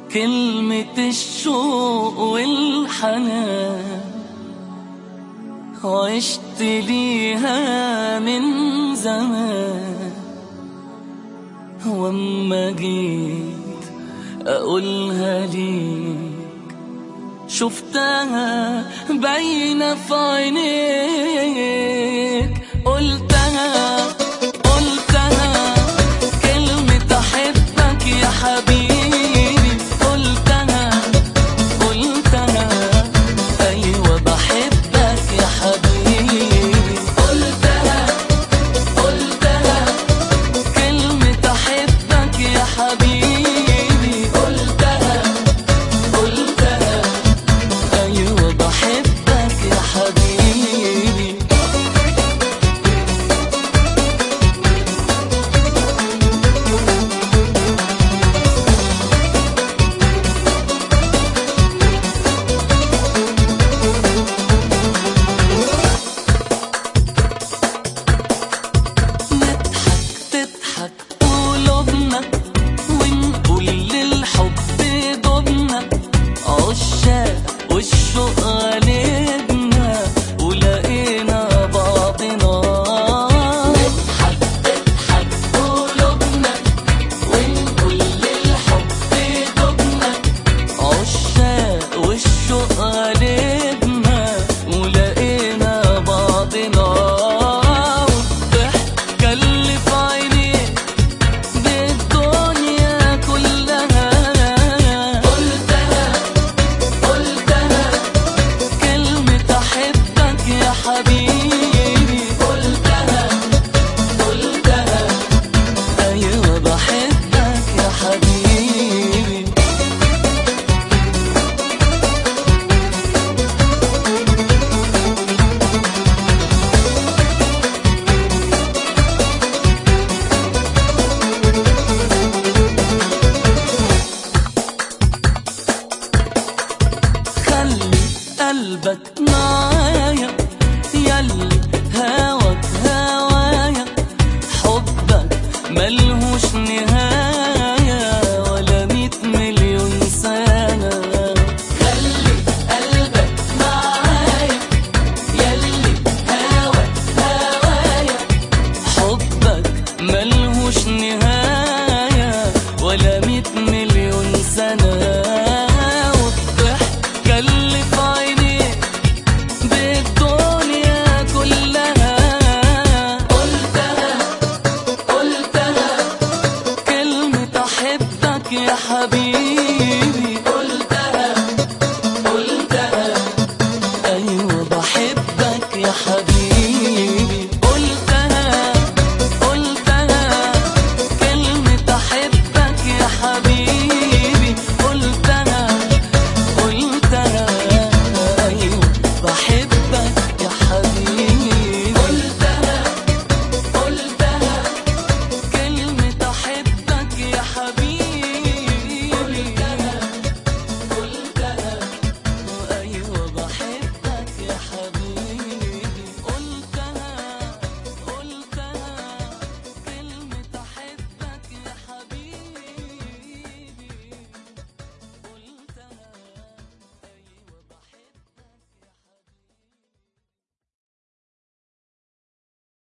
كلمة الشوق والحنان عشت ليها من زمان واما جيت اقولها ليك شفتها باينة في عينيك قلتها قلتها كلمة أحبك يا حبيبي قلتها قلتها أيوة بحبك يا حبيبي قلتها قلتها كلمة أحبك يا حبيبي قلتها قلتها أيوة بحبك يا حبيبي نضحك تضحك قلوبنا ونقول للحب ضبنا عشاق والشوق غالبنا ولقينا بعضنا نضحك تضحك قلوبنا ونقول للحب ضبنا عشاق والشوق غالبنا ولقينا بعضنا والضحكة اللي في عينيك بالدنيا كلها قلتها قلتها كلمة أحبك يا حبيبي قلتها قلتها أيوة بحبك يا حبيبي خلي قلبك معايا يلي هواك هوايا حبك ملهوش نهاية ولا ميت مليون سنة خلي قلبك معايا يلي هواك هوايا حبك ملهوش نهاية ولا ميت مليون سنة والضحكة اللي في عينيك بالدنيا كلها قلتها قلتها كلمة أحبك يا حبيبي